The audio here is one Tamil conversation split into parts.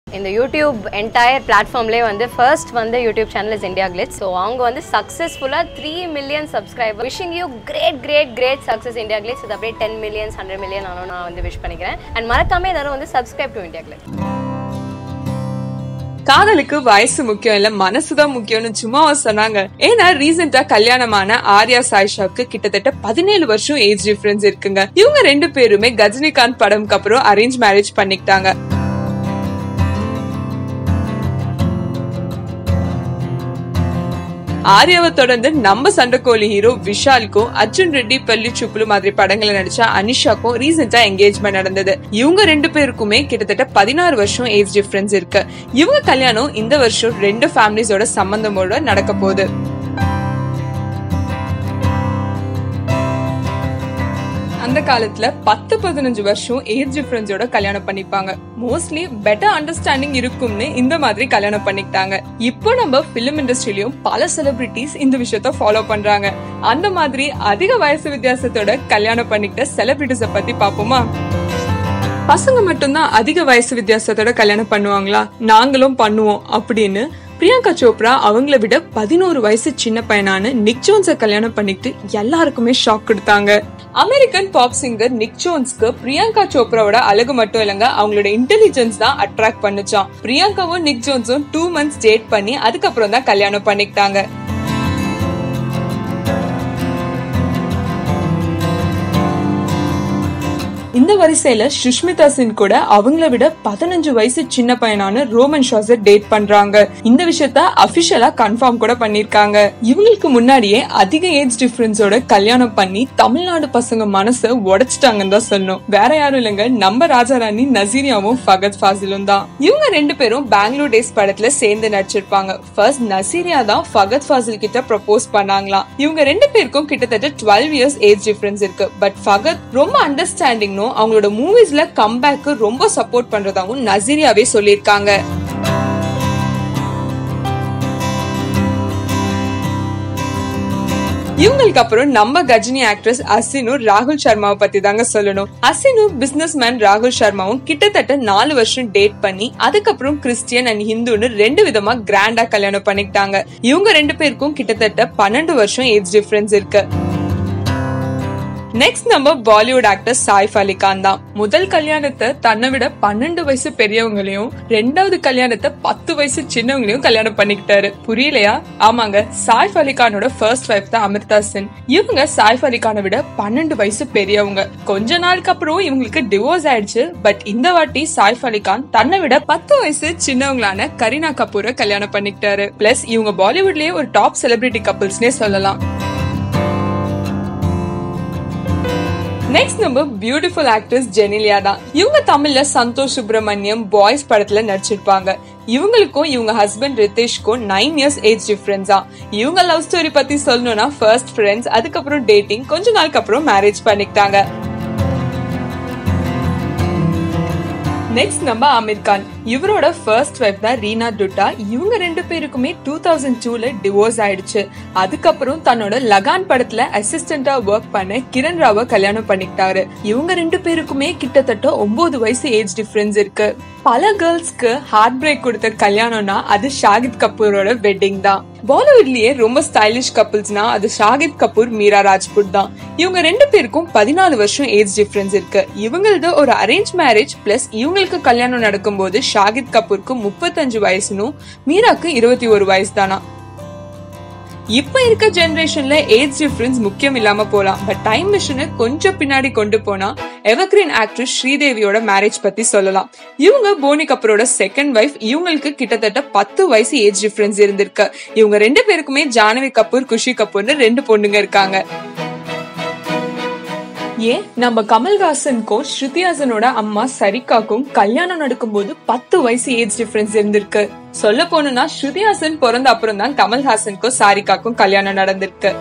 இந்த யூடியூப் என்டையர் பிளாட்ஃபார்ம்லேயே வந்து ஃபர்ஸ்ட் வந்து YouTube channel is India Glitz so அவங்க வந்து சக்ஸஸ்ஃபுல்லாக three million subscriber wishing you great great great success India Glitz இது அப்படியே டென் மில்லியன்ஸ் ஹண்ட்ரட் மில்லியன் ஆனும் நான் வந்து விஷ் பண்ணிக்கிறேன் அண்ட் மறக்காம எல்லாரும் வந்து சப்ஸ்கிரைப் டு இந்தியா கிளிட்ஸ் காதலுக்கு வயசு முக்கியம் இல்ல மனசுதான் முக்கியம்னு சும்மா சொன்னாங்க ஏன்னா ரீசெண்டா கல்யாணமான ஆர்யா சாய்ஷாக்கு கிட்டத்தட்ட பதினேழு வருஷம் ஏஜ் டிஃபரன்ஸ் இருக்குங்க இவங்க ரெண்டு பேருமே கஜினிகாந்த் படம்க்கு அப்புறம் அரேஞ்ச் மேரேஜ் பண்ணிக்கிட்டாங்க ஆர்யாவை தொடர்ந்து நம்ம சண்டைக்கோழி ஹீரோ விஷாலுக்கும் அர்ஜுன் ரெட்டி பள்ளி சுப்புலு மாதிரி படங்களை நடிச்ச அனிஷாக்கும் ரீசெண்டா என்கேஜ்மெண்ட் நடந்தது இவங்க ரெண்டு பேருக்குமே கிட்டத்தட்ட பதினாறு வருஷம் ஏஜ் டிஃபரன்ஸ் இருக்கு இவங்க கல்யாணம் இந்த வருஷம் ரெண்டு ஃபேமிலிஸோட சம்பந்தமோட நடக்க போகுது அந்த காலத்துல பத்து பதினஞ்சு வருஷம் ஏஜ் டிஃபரன்ஸோட கல்யாணம் பண்ணிப்பாங்க மோஸ்ட்லி பெட்டர் அண்டர்ஸ்டாண்டிங் இருக்கும்னு இந்த மாதிரி கல்யாணம் பண்ணிக்கிட்டாங்க இப்போ நம்ம பிலிம் இண்டஸ்ட்ரியிலயும் பல செலிபிரிட்டிஸ் இந்த விஷயத்த ஃபாலோ பண்றாங்க அந்த மாதிரி அதிக வயசு வித்தியாசத்தோட கல்யாணம் பண்ணிக்கிட்ட செலிபிரிட்டிஸ பத்தி பாப்போமா பசங்க மட்டும்தான் அதிக வயசு வித்தியாசத்தோட கல்யாணம் பண்ணுவாங்களா நாங்களும் பண்ணுவோம் அப்படின்னு பிரியங்கா சோப்ரா அவங்கள விட பதினோரு வயசு சின்ன பையனான நிக் ஜோன்ஸ கல்யாணம் பண்ணிட்டு எல்லாருக்குமே ஷாக் கொடுத்தாங்க அமெரிக்கன் பாப் சிங்கர் நிக் ஜோன்ஸ்க்கு பிரியங்கா சோப்ராவோட அழகு மட்டும் இல்லங்க அவங்களோட இன்டெலிஜென்ஸ் தான் அட்ராக்ட் பண்ணுச்சான் பிரியங்காவும் நிக் ஜோன்ஸும் டூ மந்த்ஸ் டேட் பண்ணி அதுக்கப்புறம் தான் கல்யாணம் பண்ணிக்கிட்டாங்க இந்த வரிசையில சுஷ்மிதா சின் கூட அவங்கள விட பதினஞ்சு வயசு சின்ன பையனான ரோமன் ஷாஸ டேட் பண்றாங்க இந்த விஷயத்த அபிஷியலா கன்ஃபார்ம் கூட பண்ணிருக்காங்க இவங்களுக்கு முன்னாடியே அதிக ஏஜ் டிஃபரன்ஸோட கல்யாணம் பண்ணி தமிழ்நாடு பசங்க மனச உடைச்சிட்டாங்கன்னு தான் சொல்லணும் வேற யாரும் இல்லைங்க நம்ம ராஜாராணி நசீரியாவும் ஃபகத் ஃபாசிலும் தான் இவங்க ரெண்டு பேரும் பெங்களூர் டேஸ் படத்துல சேர்ந்து நடிச்சிருப்பாங்க ஃபர்ஸ்ட் நசீரியா தான் ஃபகத் ஃபாசில் கிட்ட ப்ரப்போஸ் பண்ணாங்களாம் இவங்க ரெண்டு பேருக்கும் கிட்டத்தட்ட டுவெல் இயர்ஸ் ஏஜ் டிஃபரன்ஸ் இருக்கு பட் ஃபகத் ரொம்ப அண்டர்ஸ்டாண்டிங் அவங்களோட மூவிஸ்ல கம்பேக்கு ரொம்ப சப்போர்ட் பண்றதாவும் நசீரியாவே சொல்லியிருக்காங்க இவங்களுக்கு அப்புறம் நம்ம கஜினி ஆக்ட்ரஸ் அசினு ராகுல் சர்மாவை பத்தி தாங்க சொல்லணும் அசினு பிசினஸ் மேன் ராகுல் சர்மாவும் கிட்டத்தட்ட நாலு வருஷம் டேட் பண்ணி அதுக்கப்புறம் கிறிஸ்டியன் அண்ட் ஹிந்துன்னு ரெண்டு விதமா கிராண்டா கல்யாணம் பண்ணிக்கிட்டாங்க இவங்க ரெண்டு பேருக்கும் கிட்டத்தட்ட பன்னெண்டு வருஷம் ஏஜ் டிஃபரன்ஸ் இருக்கு நெக்ஸ்ட் நம்ம பாலிவுட் ஆக்டர் சாய்ஃப் அலி கான் தான் முதல் கல்யாணத்தை தன்னை விட பன்னெண்டு வயசு பெரியவங்களையும் ரெண்டாவது கல்யாணத்தை பத்து வயசு சின்னவங்களையும் கல்யாணம் பண்ணிக்கிட்டாரு புரியலையா ஆமாங்க சாய்ஃப் அலி கானோட ஃபர்ஸ்ட் ஒய்ஃப் தான் அமிர்தா சென் இவங்க சாய்ஃப் அலி கானை விட பன்னெண்டு வயசு பெரியவங்க கொஞ்ச நாளுக்கு அப்புறம் இவங்களுக்கு டிவோர்ஸ் ஆயிடுச்சு பட் இந்த வாட்டி சாய்ஃப் அலி கான் தன்னை விட பத்து வயசு சின்னவங்களான கரீனா கபூரை கல்யாணம் பண்ணிக்கிட்டாரு பிளஸ் இவங்க பாலிவுட்லயே ஒரு டாப் செலிபிரிட்டி கப்புள்ஸ்னே சொல்லலாம் நெக்ஸ்ட் நம்ம பியூட்டிஃபுல் ஆக்ட்ரஸ் ஜெனிலியா தான் இவங்க தமிழ்ல சந்தோஷ் சுப்பிரமணியம் பாய்ஸ் படத்துல நடிச்சிருப்பாங்க இவங்களுக்கும் இவங்க ஹஸ்பண்ட் ரித்தேஷ்க்கும் நைன் இயர்ஸ் ஏஜ் டிஃபரன்ஸா இவங்க லவ் ஸ்டோரி பத்தி சொல்லணும்னா ஃபர்ஸ்ட் ஃப்ரெண்ட்ஸ் அதுக்கப்புறம் டேட்டிங் கொஞ்ச நாளுக்கு அப்புறம் மேரேஜ் பண்ணிக்கிட்டாங்க நெக்ஸ்ட் நம்ம அமீர் கான் இவரோட ஃபர்ஸ்ட் ஒய்ஃப் தான் ரீனா டுட்டா இவங்க ரெண்டு பேருக்குமே டூ தௌசண்ட் டூல டிவோர்ஸ் ஆயிடுச்சு அதுக்கப்புறம் தன்னோட லகான் படத்துல அசிஸ்டண்டா ஒர்க் பண்ண கிரண் ராவை கல்யாணம் பண்ணிக்கிட்டாரு இவங்க ரெண்டு பேருக்குமே கிட்டத்தட்ட ஒன்பது வயசு ஏஜ் டிஃபரன்ஸ் இருக்கு பல கேர்ள்ஸ்க்கு ஹார்ட் பிரேக் கொடுத்த கல்யாணம்னா அது ஷாகித் கபூரோட வெட்டிங் தான் பாலிவுட்லயே ரொம்ப ஸ்டைலிஷ் கப்புள்ஸ்னா அது ஷாகித் கபூர் மீரா ராஜ்புட் தான் இவங்க ரெண்டு பேருக்கும் பதினாலு வருஷம் ஏஜ் டிஃபரன்ஸ் இருக்கு இவங்களது ஒரு அரேஞ்ச் மேரேஜ் பிளஸ் இவங்களுக்கு கல்யாணம் நடக்கும்போது ஷாகித் கபூருக்கு முப்பத்தஞ்சு வயசுனும் மீராக்கு இருபத்தி ஒரு வயசு தானா இப்ப இருக்க ஜெனரேஷன்ல ஏஜ் டிஃபரன்ஸ் முக்கியம் இல்லாம போலாம் பட் டைம் மிஷினை கொஞ்சம் பின்னாடி கொண்டு போனா எவர்கிரீன் ஆக்ட்ரஸ் ஸ்ரீதேவியோட மேரேஜ் பத்தி சொல்லலாம் இவங்க போனி கபூரோட செகண்ட் வைஃப் இவங்களுக்கு கிட்டத்தட்ட பத்து வயசு ஏஜ் டிஃபரன்ஸ் இருந்திருக்கு இவங்க ரெண்டு பேருக்குமே ஜானவி கபூர் குஷி கபூர்னு ரெண்டு பொண்ணுங்க இருக்காங்க ஏன் நம்ம கமல்ஹாசனுக்கும் ஸ்ருதிஹாசனோட அம்மா சரிகாக்கும் கல்யாணம் நடக்கும்போது பத்து வயசு ஏஜ் டிஃபரன்ஸ் இருந்திருக்கு சொல்ல போனா ஸ்ருதிஹாசன் பிறந்த அப்புறம் தான் கமல்ஹாசனுக்கும் சாரிகாக்கும் கல்யாணம் நடந்திருக்கு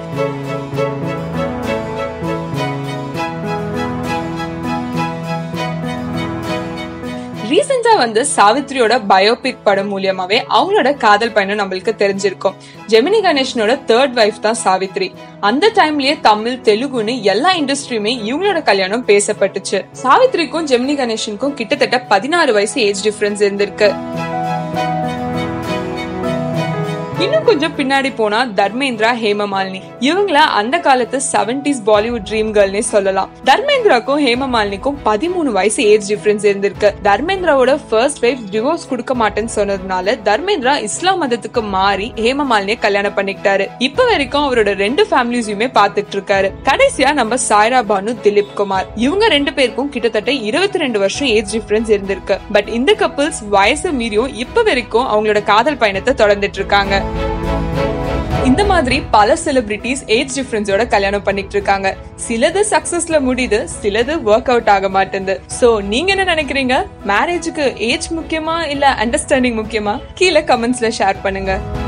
ரீசெண்டா வந்து சாவித்ரியோட பயோபிக் படம் மூலியமாவே அவங்களோட காதல் பயணம் நம்மளுக்கு தெரிஞ்சிருக்கும் ஜெமினி கணேஷனோட தேர்ட் வைஃப் தான் சாவித்ரி அந்த டைம்லயே தமிழ் தெலுங்குன்னு எல்லா இண்டஸ்ட்ரியுமே இவங்களோட கல்யாணம் பேசப்பட்டுச்சு சாவித்ரிக்கும் ஜெமினி கணேஷனுக்கும் கிட்டத்தட்ட பதினாறு வயசு ஏஜ் டிஃபரன்ஸ் இருந்திருக்கு இன்னும் கொஞ்சம் பின்னாடி போனா தர்மேந்திரா ஹேமமாலினி இவங்கள அந்த காலத்து செவன்டிஸ் பாலிவுட் ட்ரீம் கேர்ள்னே சொல்லலாம் தர்மேந்திராக்கும் ஹேமமாலினிக்கும் பதிமூணு வயசு ஏஜ் டிஃபரன்ஸ் இருந்திருக்கு தர்மேந்திராவோட ஃபர்ஸ்ட் வைஃப் டிவோர்ஸ் கொடுக்க மாட்டேன்னு சொன்னதுனால தர்மேந்திரா இஸ்லாம் மதத்துக்கு மாறி ஹேமமாலினியை கல்யாணம் பண்ணிக்கிட்டாரு இப்ப வரைக்கும் அவரோட ரெண்டு ஃபேமிலிஸுமே பாத்துட்டு இருக்காரு கடைசியா நம்ம சாய்ரா பானு திலீப் குமார் இவங்க ரெண்டு பேருக்கும் கிட்டத்தட்ட இருபத்தி ரெண்டு வருஷம் ஏஜ் டிஃபரன்ஸ் இருந்திருக்கு பட் இந்த கப்பிள்ஸ் வயசு மீறியும் இப்ப வரைக்கும் அவங்களோட காதல் பயணத்தை தொடர்ந்துட்டு இருக்காங்க இந்த மாதிரி பல செலிபிரிட்டிஸ் ஏஜ் டிஃபரன்ஸோட கல்யாணம் பண்ணிட்டு இருக்காங்க சிலது சக்சஸ்ல முடியுது சிலது ஒர்க் அவுட் ஆக மாட்டேங்குது சோ நீங்க என்ன நினைக்கிறீங்க மேரேஜுக்கு ஏஜ் முக்கியமா இல்ல அண்டர்ஸ்டாண்டிங் முக்கியமா கீழே கமெண்ட்ஸ்ல ஷேர் பண்ணுங்க